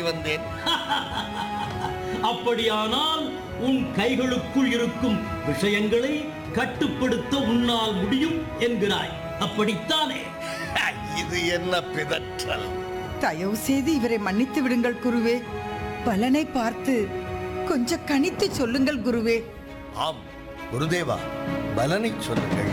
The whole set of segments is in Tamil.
வந்தேன் அப்படியானால் உன் கைகளுக்குள் இருக்கும் விஷயங்களை கட்டுப்படுத்த உன்னால் முடியும் என்கிறாய் அப்படித்தானே இது என்ன பிதற்றல் தயவு செய்து இவரை மன்னித்து விடுங்கள் குருவே பலனை பார்த்து கொஞ்சம் கணித்து சொல்லுங்கள் குருவே ஆம் குருதேவா பலனை சொல்லுங்கள்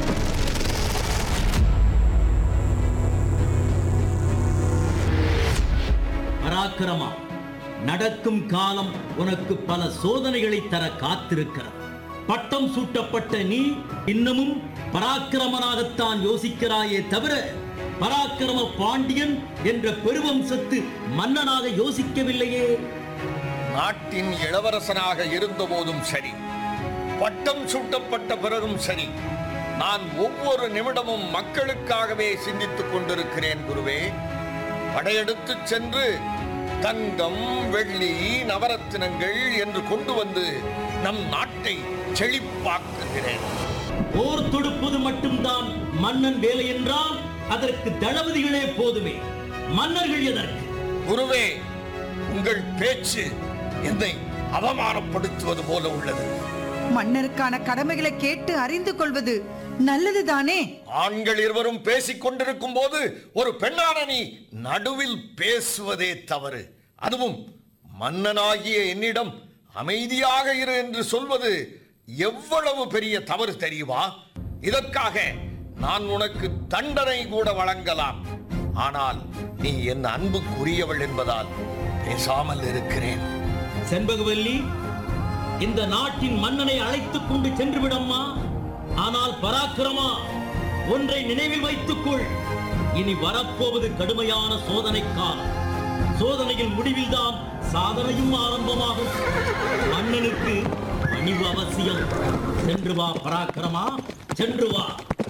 பராக்கிரமா நடக்கும் காலம் உனக்கு பல சோதனைகளை தர காத்திருக்கிறது பட்டம் சூட்டப்பட்ட நீ இன்னமும் பராக்கிரமனாகத்தான் யோசிக்கிறாயே தவிர பராக்கிரம பாண்டியன் என்ற பெருவம்சத்து மன்னனாக யோசிக்கவில்லையே நாட்டின் இளவரசனாக இருந்தபோதும் சரி பட்டம் சூட்டப்பட்ட பிறகும் சரி நான் ஒவ்வொரு நிமிடமும் மக்களுக்காகவே சிந்தித்துக் கொண்டிருக்கிறேன் குருவே படையெடுத்துச் சென்று தங்கம் வெள்ளி நவரத்தினங்கள் என்று கொண்டு வந்து நம் நாட்டை செழிப்பாக்குகிறேன் போர் தொடுப்பது மட்டும்தான் மன்னன் வேலை என்றால் அதற்கு தளபதிகளே போதுமே மன்னர்கள் எதற்கு குருவே உங்கள் பேச்சு என்னை அவமானப்படுத்துவது போல உள்ளது மன்னருக்கான கடமைகளை கேட்டு அறிந்து கொள்வது நல்லதுதானே ஆண்கள் இருவரும் பேசிக் கொண்டிருக்கும் போது ஒரு பெண்ணான நீ நடுவில் பேசுவதே தவறு அதுவும் மன்னனாகிய என்னிடம் அமைதியாக இரு என்று சொல்வது எவ்வளவு பெரிய தவறு தெரியுமா இதற்காக நான் உனக்கு தண்டனை கூட வழங்கலாம் ஆனால் நீ என் அன்புக்குரியவள் என்பதால் பேசாமல் இருக்கிறேன் செண்பகவல்லி இந்த நாட்டின் மன்னனை அழைத்துக் கொண்டு சென்று விடம்மா ஆனால் பராக்கிரமா ஒன்றை நினைவில் வைத்துக் கொள் இனி வரப்போவது கடுமையான சோதனை காலம் சோதனையின் முடிவில்தான் சாதனையும் ஆரம்பமாகும் மன்னனுக்கு பணிவு அவசியம் சென்று வா பராக்கிரமா சென்று வா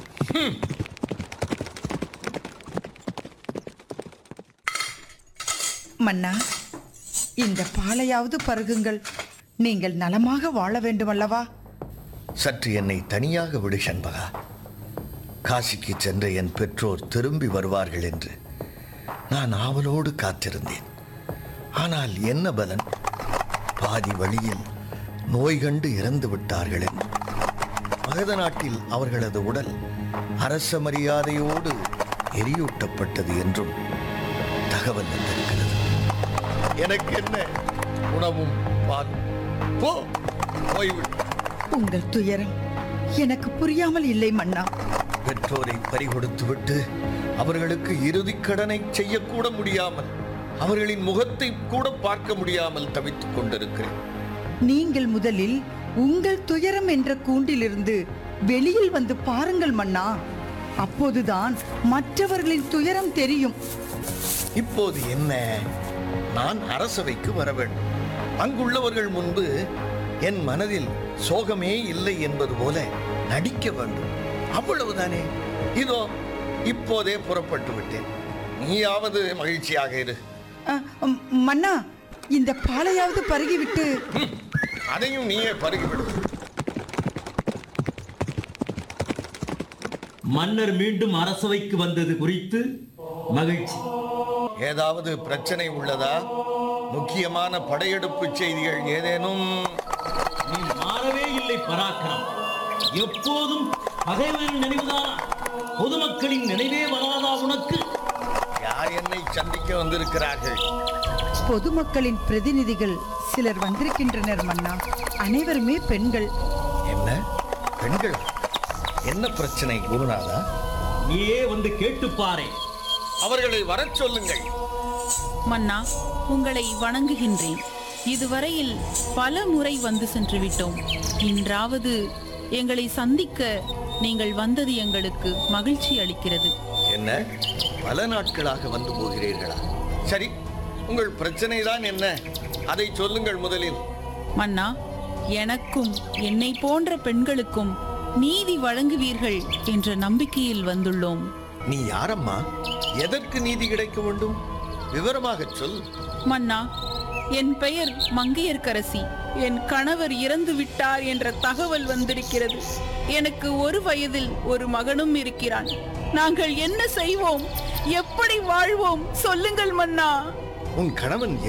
மன்னா இந்த பாலையாவது பருகுங்கள் நீங்கள் நலமாக வாழ வேண்டுமல்லவா சற்று என்னை தனியாக விடு சண்பகா காசிக்கு சென்ற என் பெற்றோர் திரும்பி வருவார்கள் என்று நான் ஆவலோடு காத்திருந்தேன் ஆனால் என்ன பலன் பாதி வழியில் நோய் கண்டு இறந்து விட்டார்கள் என்று மகத நாட்டில் அவர்களது உடல் அரச மரியாதையோடு எரியூட்டப்பட்டது என்றும் தகவல் வந்திருக்கிறது எனக்கு என்ன உணவும் பாலும் போ போய்விடு உங்கள் துயரம் எனக்கு புரியாமல் இல்லை மன்னா பெற்றோரை பறிகொடுத்துவிட்டு அவர்களுக்கு இறுதிக் கடனை செய்யக்கூட முடியாமல் அவர்களின் முகத்தை கூட பார்க்க முடியாமல் தவித்துக் கொண்டிருக்கிறேன் நீங்கள் முதலில் உங்கள் துயரம் என்ற கூண்டிலிருந்து வெளியில் வந்து பாருங்கள் மன்னா அப்போதுதான் மற்றவர்களின் துயரம் தெரியும் இப்போது என்ன நான் அரசவைக்கு வர வேண்டும் அங்குள்ளவர்கள் முன்பு என் மனதில் சோகமே இல்லை என்பது போல நடிக்க வேண்டும் அவ்வளவுதானே இதோ இப்போதே புறப்பட்டு விட்டேன் நீயாவது மகிழ்ச்சியாக இரு அ, ம், மன்னா இந்த பாலையாவது பருகிவிட்டு ம், அதையும் நீயே பருகிவிடு மன்னர் மீண்டும் அரசவைக்கு வந்தது குறித்து மகிழ்ச்சி ஏதாவது பிரச்சனை உள்ளதா முக்கியமான படையெடுப்பு செய்திகள் ஏதேனும் நீ மாறவே இல்லை பராக்கிரம் எப்போதும் பகைவரின் நினைவுதானா பொதுமக்களின் நினைவே வராதா உனக்கு யார் என்னை சந்திக்க வந்திருக்கிறார்கள் பொதுமக்களின் பிரதிநிதிகள் சிலர் வந்திருக்கின்றனர் மன்னா அனைவருமே பெண்கள் என்ன பெண்கள் என்ன பிரச்சனை குருநாதா நீயே வந்து கேட்டுப்பாரே அவர்களை வரச் சொல்லுங்கள் மன்னா உங்களை வணங்குகின்றேன் இதுவரையில் பல முறை வந்து சென்று விட்டோம் இன்றாவது எங்களை சந்திக்க நீங்கள் வந்தது எங்களுக்கு மகிழ்ச்சி அளிக்கிறது என்ன பல நாட்களாக வந்து போகிறீர்களா சரி உங்கள் பிரச்சனை தான் என்ன அதை சொல்லுங்கள் முதலில் மன்னா எனக்கும் என்னை போன்ற பெண்களுக்கும் நீதி வழங்குவீர்கள் என்ற நம்பிக்கையில் வந்துள்ளோம் நீ யாரம்மா எதற்கு நீதி கிடைக்க வேண்டும் விவரமாகச் சொல் மன்னா என் பெயர் மங்கையர்க்கரசி என் கணவர் இறந்து விட்டார் என்ற தகவல் வந்திருக்கிறது எனக்கு ஒரு வயதில் ஒரு மகனும் இருக்கிறான் நாங்கள் என்ன செய்வோம் எப்படி வாழ்வோம் சொல்லுங்கள் மன்னா உன் கணவன்